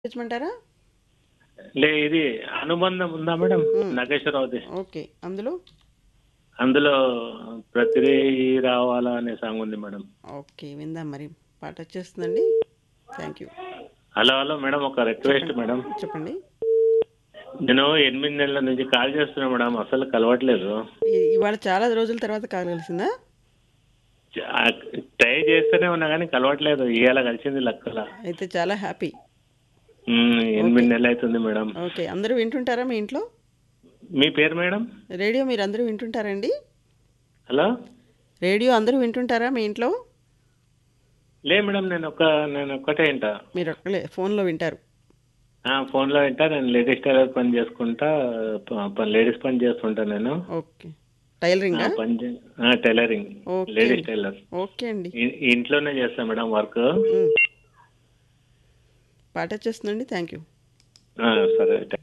తెచ్చమంటారా లే ఇది అనుబంధం ఉందా మేడం మ్మ్. నాగేశ్వరరావుది ఓకే అందులో అందులో ప్రతిదీ రావాలా అనే సాంగ్ ఉంది మేడం ఓకే విందాం మరి పాట వచ్చేస్తుందండి thank you hello hello madam ఒక రిక్వెస్ట్ మేడం చెప్పండి నేను ఎనిమిది నెలల నుంచి కాల్ చేస్తున్నా మేడం అసలు కలవట్లేదు ఇ- ఇవాళ చాలా రోజుల తర్వాత కాల్ కలిసిందా ట్రై చేస్తూనే ఉన్నా కానీ కలవట్లేదు ఇవాళ కలిసింది లక్కల అయితే చాలా హ్యాపీ మ్మ్, ఎనిమిది నెలలు అవుతుంది మేడం ఓకే అందరూ వింటుంటారా మీ ఇంట్లో మీ పేరు మేడం రేడియో మీరు అందరూ వింటుంటారండి హలో రేడియో అందరూ వింటుంటారా మీ ఇంట్లో లే మేడం నేను ఒక నేను ఒక్కటే వింటా మీరు ఒక్కలే ఫోన్లో వింటారు ఆ, ఫోన్లో వింటా నేను లేడీస్ టైలర్ పని చేసుకుంటా ప- ప- లేడీస్ పని చేస్తుంటా నేను ఓకే టైలరింగా ఆ, పని చే- ఆ, tailoring okay. Ladies tailor okay అండి ఇ- ఇంట్లోనే చేస్తా మేడం వర్క్ ఉమ్. పాట వచ్చేస్తుందండి థ్యాంక్ యూ ఆ, సరే